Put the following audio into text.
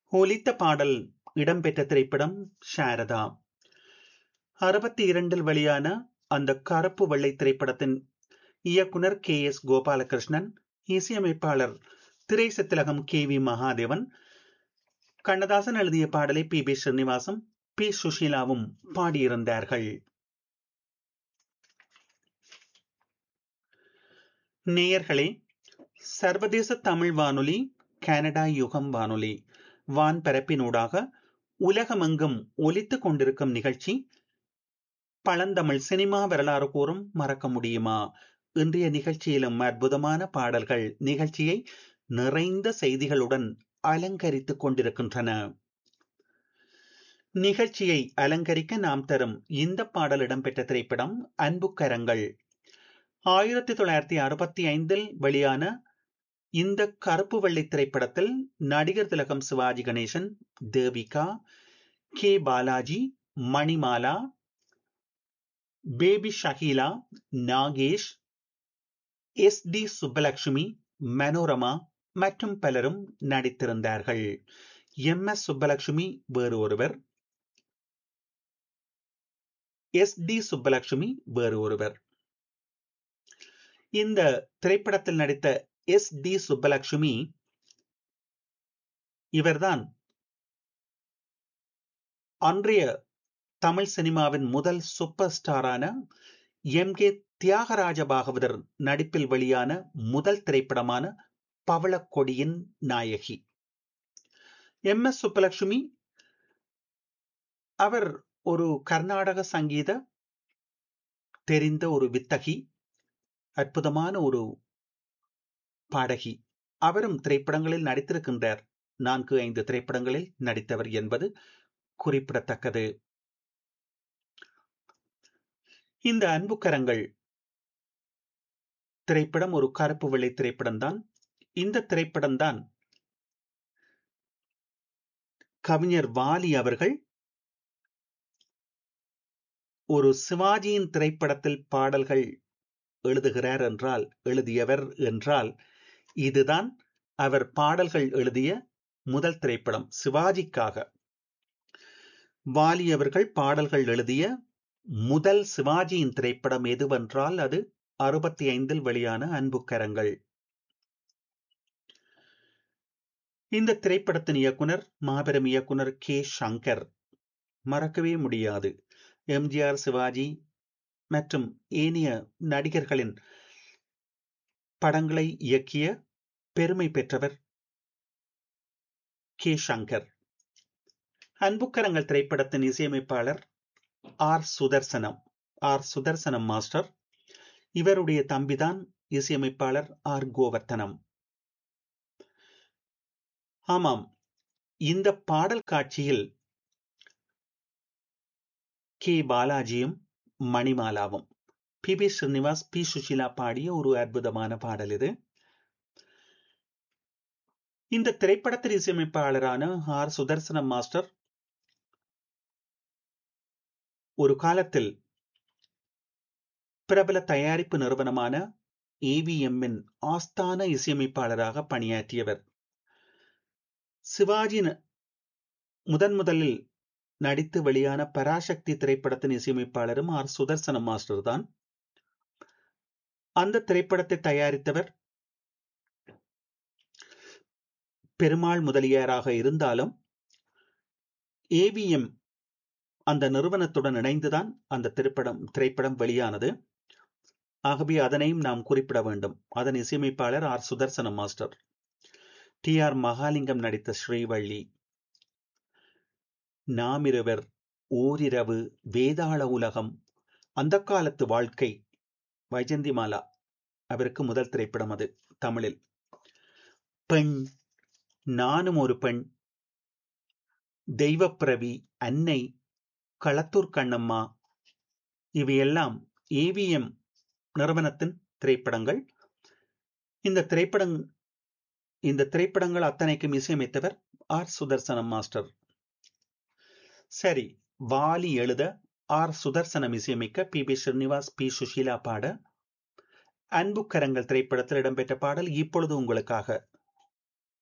ஒலித்த பாடல் இடம்பெற்ற திரைப்படம் சாரதா அறுபத்தி இரண்டில் வெளியான அந்த கருப்பு வெள்ளை திரைப்படத்தின் இயக்குனர் கே எஸ் கோபாலகிருஷ்ணன் இசையமைப்பாளர் திரைசத்திலகம் கே வி மகாதேவன் கண்ணதாசன் எழுதிய பாடலை பி பி ஸ்ரீனிவாசும் பி சுஷீலாவும் பாடியிருந்தார்கள் நேயர்களே சர்வதேச தமிழ் வானொலி கனடா யுகம் வானொலி வான்பரப்பினூடாக உலகமெங்கும் ஒலித்துக் கொண்டிருக்கும் நிகழ்ச்சி பழந்தமிழ் சினிமா வரலாறு கூறும் மறக்க முடியுமா இன்றைய நிகழ்ச்சியிலும் அற்புதமான பாடல்கள் நிகழ்ச்சியை நிறைந்த செய்திகளுடன் அலங்கரித்துக் கொண்டிருக்கின்றன நிகழ்ச்சியை அலங்கரிக்க நாம் தரும் இந்த பாடல் இடம்பெற்ற திரைப்படம் அன்புக்கரங்கள் ஆயிரத்தி தொள்ளாயிரத்தி அறுபத்தி ஐந்தில் வெளியான இந்த கருப்பு வெள்ளை திரைப்படத்தில் நடிகர் திலகம் Sivaji Ganesan Devika K Balaji Manimala baby Shaheela Nagesh S D Subbulakshmi Manorama மற்றும் பலரும் நடித்திருந்தார்கள் எம் எஸ் சுப்பலட்சுமி வேறு ஒருவர் எஸ் டி சுப்பலட்சுமி வேறு ஒருவர் இந்த திரைப்படத்தில் நடித்த எஸ் டி சுப்பலட்சுமி இவர்தான் அன்றைய தமிழ் சினிமாவின் முதல் சூப்பர் ஸ்டாரான எம் கே தியாகராஜ பாகவதர் நடிப்பில் வெளியான முதல் திரைப்படமான பவளக்கொடியின் நாயகி எம் எஸ் சுப்பலட்சுமி அவர் ஒரு கர்நாடக சங்கீத தெரிந்த ஒரு வித்தகி அற்புதமான ஒரு பாடகி அவரும் திரைப்படங்களில் நடித்திருக்கின்றார் நான்கு ஐந்து திரைப்படங்களில் நடித்தவர் என்பது குறிப்பிடத்தக்கது இந்த அன்புக்கரங்கள் திரைப்படம் ஒரு கருப்பு வெள்ளை திரைப்படம் தான் இந்த திரைப்படம் தான் கவிஞர் வாலி அவர்கள் ஒரு சிவாஜியின் திரைப்படத்தில் பாடல்கள் எழுதுகிறார் என்றால் எழுதியவர் என்றால் இதுதான் அவர் பாடல்கள் எழுதிய முதல் திரைப்படம் சிவாஜிக்காக வாலி அவர்கள் பாடல்கள் எழுதிய முதல் சிவாஜியின் திரைப்படம் எதுவென்றால் அது அறுபத்தி ஐந்தில் வெளியான அன்புக்கரங்கள் இந்த திரைப்படத்தின் இயக்குனர் மாபெரும் இயக்குனர் கே சங்கர் மறக்கவே முடியாது எம்ஜிஆர் சிவாஜி மற்றும் ஏனைய நடிகர்களின் படங்களை இயக்கிய பெருமை பெற்றவர் கே சங்கர் அன்புக்கரங்கள் திரைப்படத்தின் இசையமைப்பாளர் R Sudarsanam R Sudarsanam master இவருடைய தம்பிதான் இசையமைப்பாளர் ஆர் கோவர்த்தனம் ஆமாம் இந்த பாடல் காட்சியில் கே பாலாஜியும் மணிமாலாவும் P B Srinivas P Susheela பாடிய ஒரு அற்புதமான பாடல் இது இந்த திரைப்படத்தின் இசையமைப்பாளரான ஆர் சுதர்சனம் மாஸ்டர் ஒரு காலத்தில் பிரபல தயாரிப்பு நிறுவனமான ஏவிஎம்மின் ஆஸ்தான இசையமைப்பாளராக பணியாற்றியவர் சிவாஜி முதன் முதலில் நடித்து வெளியான பராசக்தி திரைப்படத்தின் இசையமைப்பாளரும் ஆர் சுதர்சன மாஸ்டர் தான் அந்த திரைப்படத்தை தயாரித்தவர் பெருமாள் முதலியாராக இருந்தாலும் ஏவிஎம் அந்த நிறுவனத்துடன் இணைந்துதான் அந்த திரைப்படம் திரைப்படம் வெளியானது ஆகவே அதனையும் நாம் குறிப்பிட வேண்டும் அதன் இசையமைப்பாளர் R Sudarsana master T R Mahalingam நடித்த ஸ்ரீவள்ளி நாமிருவர் ஓரிரவு வேதாள உலகம் அந்த காலத்து வாழ்க்கை வைஜந்திமாலா அவருக்கு முதல் திரைப்படம் அது தமிழில் பெண் நானும் ஒரு பெண் தெய்வப்பிரவி அன்னை களத்தூர் கண்ணம்மா இவையெல்லாம் ஏவிஎம் நிறுவனத்தின் திரைப்படங்கள் இந்த திரைப்படம் இந்த திரைப்படங்கள் அத்தனைக்கும் இசையமைத்தவர் ஆர் சுதர்சனம் மாஸ்டர் சரி வாலி எழுத ஆர் சுதர்சனம் இசையமைக்க P B Srinivas P Susheela பாட அன்புக்கரங்கள் திரைப்படத்தில் இடம்பெற்ற பாடல் இப்பொழுது உங்களுக்காக